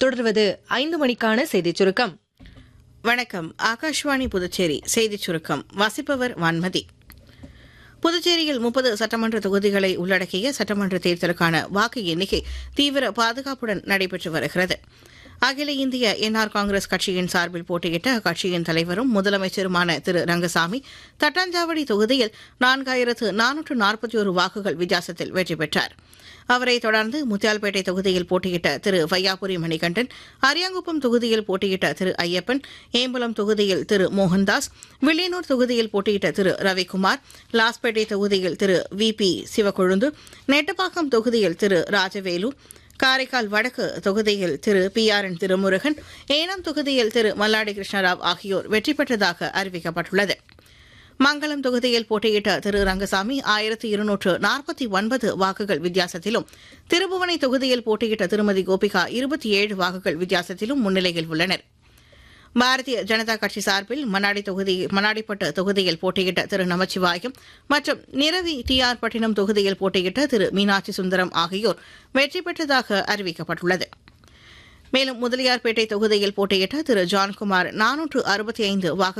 தொடர்வது ஐந்து மணிக்கான செய்திச் சுருக்கம் வணக்கம் ஆகாஷ்வாணி புதுச்சேரி செய்திச் சுருக்கம் வாசிப்பவர் வான்மதி புதுச்சேரியில் முப்பது சட்டமன்ற தொகுதிகளை உள்ளடக்கிய சட்டமன்ற தேர்தலுக்கான வாக்கு எண்ணிக்கை தீவிர பாதுகாப்புடன் நடைபெற்று வருகிறது அகில இந்திய என்ஆர் காங்கிரஸ் கட்சியின் சார்பில் போட்டியிட்ட அக்கட்சியின் தலைவரும் முதலமைச்சருமான திரு ரங்கசாமி தட்டாஞ்சாவடி தொகுதியில் நான்காயிரத்து நானூற்று நாற்பத்தி ஒரு வாக்குகள் வித்தியாசத்தில் வெற்றி பெற்றார் அவரை தொடர்ந்து முத்தியால்பேட்டை தொகுதியில் போட்டியிட்ட திரு வையாபுரி மணிகண்டன் அரியாங்குப்பம் தொகுதியில் போட்டியிட்ட திரு ஐயப்பன் ஏம்பலம் தொகுதியில் திரு மோகன்தாஸ் வில்லியனூர் தொகுதியில் போட்டியிட்ட திரு ரவிக்குமார் லாஸ்பேட்டை தொகுதியில் திரு வி பி சிவக்கொழுந்து நெட்டப்பாக்கம் தொகுதியில் திரு ராஜவேலு காரைக்கால் வடக்கு தொகுதியில் Thiru P R N Thirumurugan Yanam தொகுதியில் திரு மல்லாடி கிருஷ்ணராவ் ஆகியோர் வெற்றி பெற்றதாக அறிவிக்கப்பட்டுள்ளது மங்களம் தொகுதியில் போட்டியிட்ட திரு ரங்கசாமி ஆயிரத்தி இருநூற்று நாற்பத்தி ஒன்பது வாக்குகள் வித்தியாசத்திலும் திருபுவனை தொகுதியில் போட்டியிட்ட திருமதி கோபிகா இருபத்தி ஏழு வாக்குகள் வித்தியாசத்திலும் முன்னிலையில் உள்ளனர் பாரதிய ஜனதா கட்சி சார்பில் மணாடி தொகுதி மணாடிப்பட்டு தொகுதியில் போட்டியிட்ட திரு நமச்சிவாயம் மற்றும் நிரவி டி ஆர் பட்டினம் தொகுதியில் போட்டியிட்ட திரு மீனாட்சி சுந்தரம் ஆகியோர் வெற்றி பெற்றதாக அறிவிக்கப்பட்டுள்ளது மேலும் முதலியார்பேட்டை தொகுதியில் போட்டியிட்ட திரு ஜான்குமார் நானூற்று அறுபத்தி ஐந்து வாக்கு